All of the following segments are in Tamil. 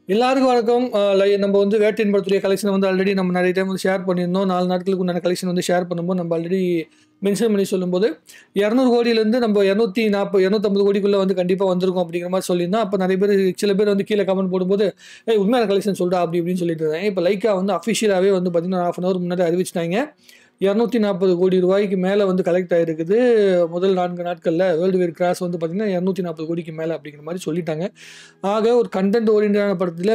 எல்லாருக்கும் வணக்கம் அஹ் லை- நம்ம வந்து வேட்டையின் படத்துடைய கலெக்ஷன் வந்து ஆல்ரெடி நம்ம நிறைய டைம் வந்து ஷேர் பண்ணியிருந்தோம் நாலு நாட்களுக்கு உண்டான கலெக்ஷன் வந்து ஷேர் பண்ணும்போது நம்ம ஆல்ரெடி மென்ஷன் பண்ணி சொல்லும்போது இரநூறு கோடியிலேருந்து நம்ம இரநூத்தி நாற்பது இரநூத்தம்பது கோடிக்குள்ளே வந்து கண்டிப்பாக வந்திருக்கும் அப்படிங்கிற மாதிரி சொல்லியிருந்தோம் அப்போ நிறைய பேர் சில பேர் வந்து கீழே கமெண்ட் போடும்போது ஏய் உண்மையான கலெக்ஷன் சொல்லிட்டா அப்படி இப்படின்னு சொல்லிட்டு இருந்தாங்க இப்போ லைக்கா வந்து அஃபிஷியலாகவே வந்து பார்த்தீங்கன்னா ஹாஃப் அன் ஹவர் முன்னாடி அறிவிச்சிட்டாங்க இரநூத்தி நாற்பது கோடி ரூபாய்க்கு மேலே வந்து கலெக்ட் ஆகிருக்குது முதல் நான்கு நாட்களில் வேர்ல்டு வேர் கிராஸ் வந்து பார்த்தீங்கன்னா இரநூத்தி நாற்பது கோடிக்கு மேலே அப்படிங்கிற மாதிரி சொல்லிட்டாங்க ஆக ஒரு கண்டென்ட் ஓரியன்டான படத்தில்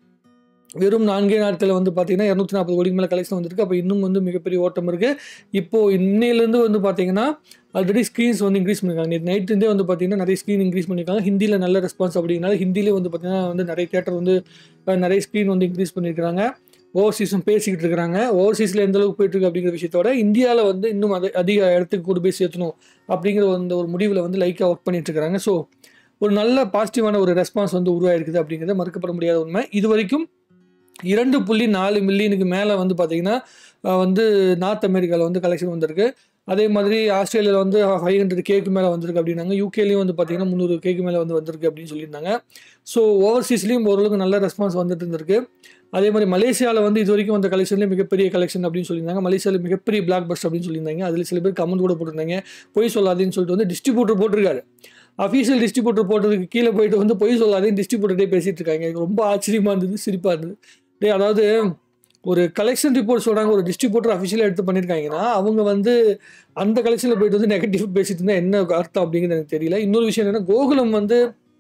வெறும் நான்கே நாட்களில் வந்து பார்த்தீங்கன்னா இரநூத்தி நாற்பது கோடிக்கு மேலே கலெக்ஷன் வந்திருக்கு அப்போ இன்னும் வந்து மிகப்பெரிய ஓட்டம் இருக்குது இப்போது இன்னையிலேருந்து வந்து பார்த்தீங்கன்னா ஆல்ரெடி ஸ்க்ரீன்ஸ் வந்து இன்க்ரீஸ் பண்ணியிருக்காங்க நேற்று நைட்லேருந்தே வந்து பார்த்தீங்கன்னா நிறைய ஸ்க்ரீன் இன்க்ரீஸ் பண்ணியிருக்காங்க ஹிந்தியில் நல்ல ரெஸ்பான்ஸ் அப்படிங்கிறனால ஹிந்திலே வந்து பார்த்தீங்கன்னா வந்து நிறைய தேட்டர் வந்து அஹ், நிறைய ஸ்க்ரீன் வந்து இன்க்ரீஸ் பண்ணியிருக்காங்க ஓவர்சீஸும் பேசிக்கிட்டு இருக்கிறாங்க ஓவர்சீஸில் எந்த அளவுக்கு போயிட்டு இருக்கு அப்படிங்கிற விஷயத்தோட இந்தியாவில் வந்து இன்னும் அதை அதிக இடத்துக்கு கொண்டு போய் சேர்த்தணும் அப்படிங்கிற அந்த ஒரு முடிவில் வந்து லைக்காக ஒர்க் பண்ணிட்டு இருக்காங்க ஸோ ஒரு நல்ல பாசிட்டிவான ஒரு ரெஸ்பான்ஸ் வந்து உருவாயிருக்குது அப்படிங்கிறத மறுக்கப்பட முடியாத உண்மை இது வரைக்கும் இரண்டு புள்ளி நாலு மில்லியனுக்கு மேலே வந்து பார்த்தீங்கன்னா அஹ், வந்து நார்த் அமெரிக்காவில் வந்து கலெக்ஷன் வந்திருக்கு அதே மாதிரி ஆஸ்திரேலியாவில் வந்து ஃபைவ் ஹண்ட்ரட் கேக்கு மேலே வந்திருக்கு அப்படின்னாங்க யூகேலையும் வந்து பார்த்தீங்கன்னா முந்நூறு கேக்கு மேலே வந்து வந்திருக்கு அப்படின்னு சொல்லியிருந்தாங்க ஸோ ஓவர்சீஸ்லேயும் ஓரளவுக்கு நல்ல ரெஸ்பான்ஸ் வந்துட்டு இருந்திருக்கு அதே மாதிரி மலேசியாவில் வந்து இது வரைக்கும் வந்த கலெக்ஷன்லேயே மிகப்பெரிய கலெக்ஷன் அப்படின்னு சொல்லியிருந்தாங்க மலேசியாவில் மிகப்பெரிய பிளாக் பஸ்ட் அப்படின்னு சொல்லியிருந்தாங்க அதில் சில பேர் கமெண்ட் கூட போட்டிருந்தாங்க பொய் சொல்லாதேன்னு சொல்லிட்டு வந்து டிஸ்ட்ரிபியூட்டர் போட்டிருக்காரு அஃபீஷியல் டிஸ்ட்ரிபியூட்டர் போட்டதுக்கு கீழே போயிட்டு வந்து பொய் சொல்லாதேன்னு டிஸ்ட்ரிபியூட்டரே பேசிட்டு இருக்காங்க எனக்கு ரொம்ப ஆச்சரியமாக இருந்தது சிரிப்பாக இருந்தது டேய் அதாவது ஒரு கலெக்ஷன் ரிப்போர்ட் சொல்கிறாங்க ஒரு டிஸ்ட்ரிபியூட்டர் அஃபிஷியலாக எடுத்து பண்ணியிருக்காங்கன்னா அவங்க வந்து அந்த கலெக்ஷனில் போயிட்டு வந்து நெகட்டிவ் பேசிட்டு இருந்தால் என்ன அர்த்தம் அப்படிங்கிறது எனக்கு தெரியல இன்னொரு விஷயம் என்னன்னா கோகுலம் வந்து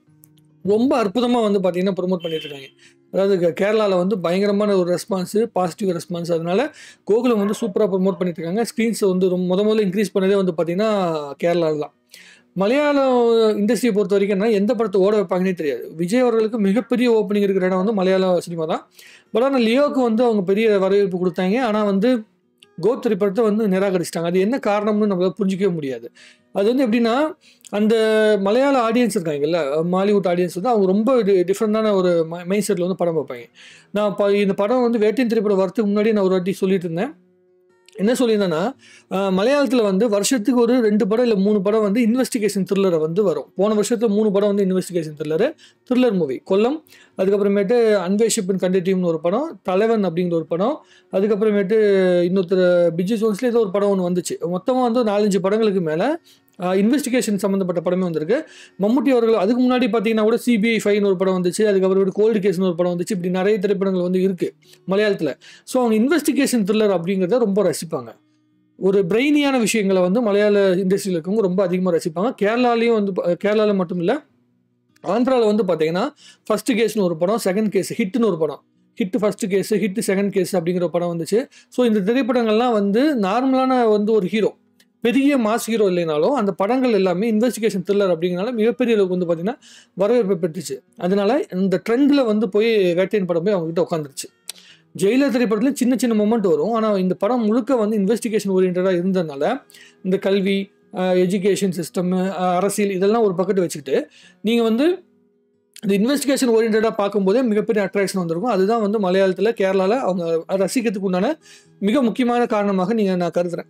ரொம்ப அற்புதமாக வந்து பார்த்தீங்கன்னா ப்ரொமோட் பண்ணிட்டு இருக்காங்க அதாவது கே- கேரளால வந்து பயங்கரமான ஒரு ரெஸ்பான்ஸு பாசிட்டிவ் ரெஸ்பான்ஸ் அதனால கோகுலம் வந்து சூப்பராக ப்ரொமோட் பண்ணிட்டு இருக்காங்க ஸ்க்ரீன்ஸை வந்து ரொம்ப முத முதல்ல இன்க்ரீஸ் பண்ணதே வந்து பார்த்தீங்கன்னா கேரளாவில் தான் மலையாளம் இண்டஸ்ட்ரியை பொறுத்த வரைக்கும் என்ன எந்த படத்தை ஓட வைப்பாங்கன்னே தெரியாது விஜய் அவர்களுக்கு மிகப்பெரிய ஓப்பனிங் இருக்கிற இடம் வந்து மலையாள சினிமா தான் பட் ஆனால் லியோவுக்கு வந்து அவங்க பெரிய வரவேற்பு கொடுத்தாங்க ஆனால் வந்து கோத் திரைப்படத்தை வந்து நிராகரிச்சிட்டாங்க அது என்ன காரணம்னு நம்மளால புரிஞ்சிக்கவே முடியாது அது வந்து எப்படின்னா அந்த மலையாள ஆடியன்ஸ் இருக்காங்கல்ல மாலிவுட் ஆடியன்ஸ் வந்து அவங்க ரொம்ப டிஃப்ரெண்டான ஒரு மைண்ட் செட்டில் வந்து படம் பார்ப்பாங்க நான் இப்போ இந்த படம் வந்து வேட்டையின் திரைப்படம் வரதுக்கு முன்னாடி நான் ஒரு வாட்டி சொல்லிட்டு இருந்தேன் என்ன சொல்லியிருந்தேன்னா மலையாளத்தில் வந்து வருஷத்துக்கு ஒரு ரெண்டு படம் இல்லை மூணு படம் வந்து இன்வெஸ்டிகேஷன் த்ரில்லரை வந்து வரும் போன வருஷத்தில் மூணு படம் வந்து investigation thriller thriller movie Kollam அதுக்கப்புறமேட்டு அன்வேஷிப்பின் கண்டிட்டிவ்னு ஒரு படம் தலைவன் அப்படிங்கிற ஒரு படம் அதுக்கப்புறமேட்டு இன்னொருத்தர் பிஜி ஜோன்ஸ்லேயே ஏதோ ஒரு படம் ஒன்று வந்துச்சு மொத்தமாக வந்து ஒரு நாலஞ்சு படங்களுக்கு மேலே இன்வெஸ்டிகேஷன் சம்மந்தப்பட்ட படமே வந்திருக்கு மம்முட்டி அவர்கள் அதுக்கு முன்னாடி பார்த்தீங்கன்னா கூட சிபிஐ ஃபைன் ஒரு படம் வந்துச்சு அதுக்கப்புறமேட்டு கோல்டு கேஸ்னு ஒரு படம் வந்துச்சு இப்படி நிறைய திரைப்படங்கள் வந்து இருக்குது மலையாளத்தில் ஸோ அவங்க இன்வெஸ்டிகேஷன் த்ரில்லர் அப்படிங்கிறத ரொம்ப ரசிப்பாங்க ஒரு பிரெயினியான விஷயங்களை வந்து மலையாள இண்டஸ்ட்ரியில் இருக்கவங்க ரொம்ப அதிகமாக ரசிப்பாங்க கேரளாலையும் வந்து கேரளாவில் மட்டும் இல்லை ஆந்திராவில் வந்து பார்த்தீங்கன்னா ஃபர்ஸ்ட் கேஸ்னு ஒரு படம் செகண்ட் கேஸ் ஹிட்னு ஒரு படம் hit first case hit second case அப்படிங்கிற ஒரு படம் வந்துச்சு ஸோ இந்த திரைப்படங்கள்லாம் வந்து நார்மலான வந்து ஒரு ஹீரோ பெரிய மாஸ் ஹீரோ இல்லைனாலும் அந்த படங்கள் எல்லாமே இன்வெஸ்டிகேஷன் த்ரில்லர் அப்படிங்கிறனால மிகப்பெரிய அளவுக்கு வந்து பார்த்தீங்கன்னா வரவேற்பு பெற்றுச்சு அதனால இந்த ட்ரெண்டில் வந்து போய் வேட்டையின் படம் போய் அவங்ககிட்ட உட்காந்துருச்சு ஜெயிலர் திரைப்படத்தில் சின்ன சின்ன மொமெண்ட் வரும் ஆனால் இந்த படம் முழுக்க வந்து இன்வெஸ்டிகேஷன் ஓரியன்டாக இருந்ததுனால இந்த கல்வி எஜுகேஷன் சிஸ்டம் அரசியல் இதெல்லாம் ஒரு பக்கெட் வச்சுக்கிட்டு நீங்கள் வந்து இந்த இன்வெஸ்டிகேஷன் ஓரியன்டாக பார்க்கும்போதே மிகப்பெரிய அட்ராக்ஷன் வந்திருக்கும் அதுதான் வந்து மலையாளத்தில் கேரளாவில் அவங்க ரசிக்கிறதுக்கு உண்டான மிக முக்கியமான காரணமாக நீங்கள் நான் கருதுறேன்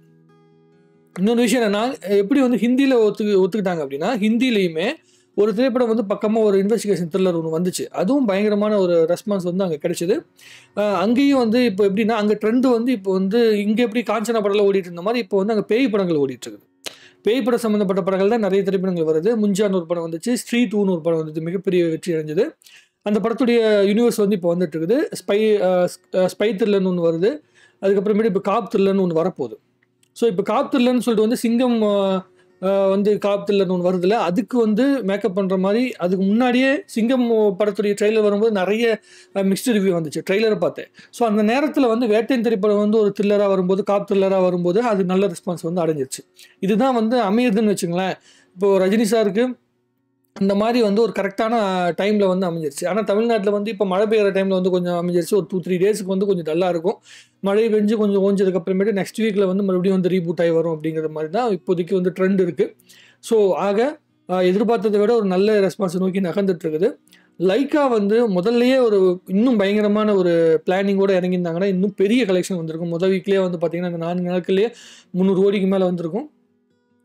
இன்னொரு விஷயம் என்னன்னா எப்படி வந்து ஹிந்தியில் ஒத்து ஒத்துக்கிட்டாங்க அப்படின்னா ஹிந்திலையுமே ஒரு திரைப்படம் வந்து பக்கமாக ஒரு இன்வெஸ்டிகேஷன் த்ரில்லர் ஒன்று வந்துச்சு அதுவும் பயங்கரமான ஒரு ரெஸ்பான்ஸ் வந்து அங்கே கிடைச்சிது அஹ் அங்கேயும் வந்து இப்போ எப்படின்னா அங்கே ட்ரெண்டு வந்து இப்போ வந்து இங்கே எப்படி காஞ்சனா படம்லாம் ஓடிட்டு இருந்த மாதிரி இப்போ வந்து அங்கே பேய் படங்கள் ஓடிட்டு இருக்குது பேய் படம் சம்மந்தப்பட்ட படங்கள் தான் நிறைய திரைப்படங்கள் வருது முஞ்சான் ஒரு படம் வந்துச்சு ஸ்ட்ரீட் டூன்னு ஒரு படம் வந்துச்சு மிகப்பெரிய வெற்றி அடைஞ்சது அந்த படத்துடைய யூனிவர்ஸ் வந்து இப்போ வந்துட்டு இருக்குது ஸ்பை ஸ்பை த்ரில்லர்னு ஒன்று வருது அதுக்கப்புறமேட்டு இப்போ காப் த்ரில்லர்னு ஒன்று வரப்போகுது ஸோ இப்போ காப் த்ரில்லர்னு சொல்லிட்டு வந்து சிங்கம் அஹ், அஹ், வந்து காப் த்ரில்லர்னு ஒன்று வருதுல்ல அதுக்கு வந்து மேக்கப் பண்ணுற மாதிரி அதுக்கு முன்னாடியே சிங்கம் படத்துடைய ட்ரெய்லர் வரும்போது நிறைய மிக்ஸ்டு ரிவ்யூ வந்துச்சு ட்ரெய்லரை பார்த்தேன் ஸோ அந்த நேரத்தில் வந்து வேட்டையின் திரைப்படம் வந்து ஒரு த்ரில்லராக வரும்போது காப் த்ரில்லராக வரும்போது அது நல்ல ரெஸ்பான்ஸ் வந்து அடைஞ்சிருச்சு இதுதான் வந்து அமையுதுன்னு வச்சுங்களேன் இப்போ ரஜினி சாருக்கு அந்த மாதிரி வந்து ஒரு கரெக்டான டைமில் வந்து அமைஞ்சிருச்சு ஆனால் தமிழ்நாட்டில் வந்து இப்போ மழை பெய்கிற டைமில் வந்து கொஞ்சம் அமைஞ்சிருச்சு ஒரு டூ த்ரீ டேஸ்க்கு வந்து கொஞ்சம் டல்லாக இருக்கும் மழை பெஞ்சு கொஞ்சம் ஓஞ்சதுக்கு அப்புறமேட்டு நெக்ஸ்ட் வீக்கில் வந்து மறுபடியும் வந்து ரீபூட் ஆகி வரும் அப்படிங்கிற மாதிரி தான் இப்போதைக்கு வந்து ட்ரெண்ட் இருக்குது ஸோ ஆக ஆஹ், எதிர்பார்த்ததை விட ஒரு நல்ல ரெஸ்பான்ஸ் நோக்கி நகர்ந்துட்டு இருக்குது லைக்கா வந்து முதல்லயே ஒரு இன்னும் பயங்கரமான ஒரு பிளானிங்கோட இறங்கியிருந்தாங்கன்னா இன்னும் பெரிய கலெக்ஷன் வந்திருக்கும் முதல் வீக்லேயே வந்து பார்த்தீங்கன்னா இந்த நான்கு நாட்கள்லேயே முந்நூறு கோடிக்கு மேலே வந்திருக்கும்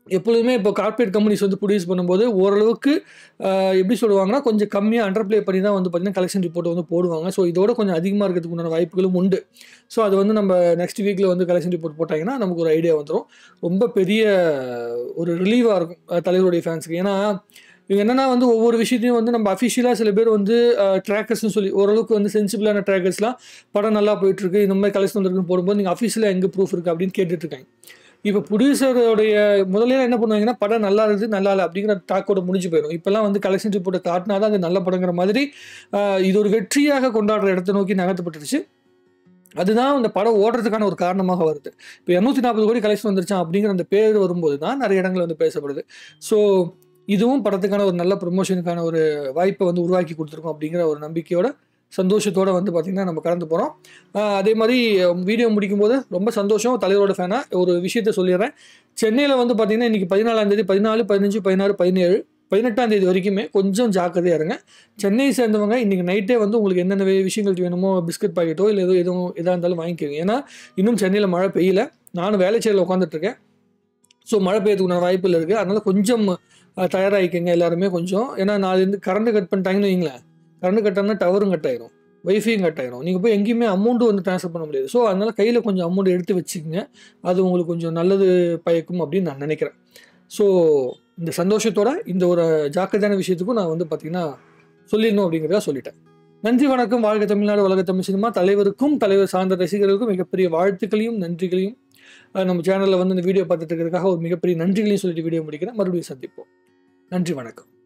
எப்பொழுதுமே இப்போ கார்ப்பரேட் கம்பெனிஸ் வந்து ப்ரொடியூஸ் பண்ணும்போது ஓரளவுக்கு ஆஹ், எப்படி சொல்லுவாங்கன்னா கொஞ்சம் கம்மியாக அண்டர் ப்ளே பண்ணி தான் வந்து பார்த்தீங்கன்னா கலெக்ஷன் ரிப்போர்ட் வந்து போடுவாங்க ஸோ இதோட கொஞ்சம் அதிகமாக இருக்கிறதுக்கு உண்டான வாய்ப்புகளும் உண்டு ஸோ அது வந்து நம்ம நெக்ஸ்ட் வீக்கில் வந்து கலெக்ஷன் ரிப்போர்ட் போட்டாங்கன்னா நமக்கு ஒரு ஐடியா வந்துடும் ரொம்ப பெரிய ஒரு ரிலீவாக இருக்கும் அஹ், தலைவருடைய ஃபேன்ஸுக்கு ஏன்னா இவங்க என்னன்னா வந்து ஒவ்வொரு விஷயத்தையும் வந்து நம்ம அஃபிஷியலாக சில பேர் வந்து ட்ராக்கர்ஸ்னு சொல்லி ஓரளவுக்கு வந்து சென்சிபிளான ட்ராக்கர்ஸ்லாம் படம் நல்லா போயிட்டு இருக்கு இந்த மாதிரி கலெக்ஷன் வந்துருக்குன்னு போடும்போது நீங்கள் அஃபிஷியலாக எங்கே ப்ரூஃப் இருக்குது அப்படின்னு கேட்டுட்டு இருக்காங்க இப்போ ப்ரொடியூசருடைய முதல்ல என்ன பண்ணுவாங்கன்னா படம் நல்லா இருக்குது நல்லா இல்லை அப்படிங்கிற டாக்கோட முடிஞ்சு போயிடும் இப்போல்லாம் வந்து கலெக்ஷன் ரிப்போர்ட்டை காட்டினா தான் அது நல்ல படங்கிற மாதிரி ஆஹ், இது ஒரு வெற்றியாக கொண்டாடுற இடத்தை நோக்கி நகர்த்தப்பட்டுருச்சு அதுதான் அந்த படம் ஓடுறதுக்கான ஒரு காரணமாக வருது இப்போ இரநூத்தி நாற்பது கோடி கலெக்ஷன் வந்துருச்சான் அப்படிங்கிற அந்த பேர் வரும்போது தான் நிறைய இடங்கள் வந்து பேசப்படுது ஸோ இதுவும் படத்துக்கான ஒரு நல்ல ப்ரொமோஷனுக்கான ஒரு வாய்ப்பை வந்து உருவாக்கி கொடுத்துருக்கோம் அப்படிங்கிற ஒரு நம்பிக்கையோட சந்தோஷத்தோட வந்து பார்த்திங்கன்னா நம்ம கடந்து போகிறோம் அதே மாதிரி வீடியோ முடிக்கும்போது ரொம்ப சந்தோஷம் தலைவரோட ஃபேனாக ஒரு விஷயத்த சொல்லிடுறேன் சென்னையில் வந்து பார்த்திங்கன்னா இன்றைக்கி பதினாலாம் தேதி பதினாலு பதினஞ்சு பதினாறு பதினேழு பதினெட்டாம் தேதி வரைக்குமே கொஞ்சம் ஜாக்கிரதையாக இருங்க சென்னையை சேர்ந்தவங்க இன்றைக்கி நைட்டே வந்து உங்களுக்கு என்னென்ன வே- விஷயங்கள் வேணுமோ பிஸ்கட் பாக்கெட்டோ இல்லை எதோ எதுவும் எதாக இருந்தாலும் வாங்கிக்கோங்க ஏன்னா இன்னும் சென்னையில் மழை பெய்யல நானும் வேலைச்சேரியில் உட்காந்துட்ருக்கேன் ஸோ மழை பெய்யறதுக்குண்டான வாய்ப்பில் இருக்குது அதனால் கொஞ்சம் அஹ், தயாராகிக்கங்க எல்லாருமே கொஞ்சம் ஏன்னா நாளைலேருந்து கரண்ட் கட் பண்ணிட்டாங்கன்னு வைங்களேன் கரண்ட் கட் ஆனால் டவரும் கட் ஆயிரும் வைஃபையும் கட் ஆயிரும் நீங்கள் போய் எங்கேயுமே அமௌண்ட்டு வந்து ட்ரான்ஸ்ஃபர் பண்ண முடியாது ஸோ அதனால் கையில் கொஞ்சம் அமௌண்ட் எடுத்து வச்சுக்கோங்க அது உங்களுக்கு கொஞ்சம் நல்லது பயக்கும் அப்படின்னு நான் நினைக்கிறேன் ஸோ இந்த சந்தோஷத்தோட இந்த ஒரு ஜாக்கிரதையான விஷயத்துக்கும் நான் வந்து பார்த்தீங்கன்னா சொல்லிடணும் அப்படிங்கிறத சொல்லிட்டேன் நன்றி வணக்கம் வாழ்க தமிழ்நாடு உலக தமிழ் சினிமா தலைவருக்கும் தலைவர் சார்ந்த ரசிகர்களுக்கும் மிகப்பெரிய வாழ்த்துக்களையும் நன்றிகளையும் அஹ், நம்ம சேனலில் வந்து இந்த வீடியோ பார்த்துட்டு இருக்கிறதுக்காக ஒரு மிகப்பெரிய நன்றிகளையும் சொல்லிட்டு வீடியோ முடிக்கிறேன் மறுபடியும் சந்திப்போம் நன்றி வணக்கம்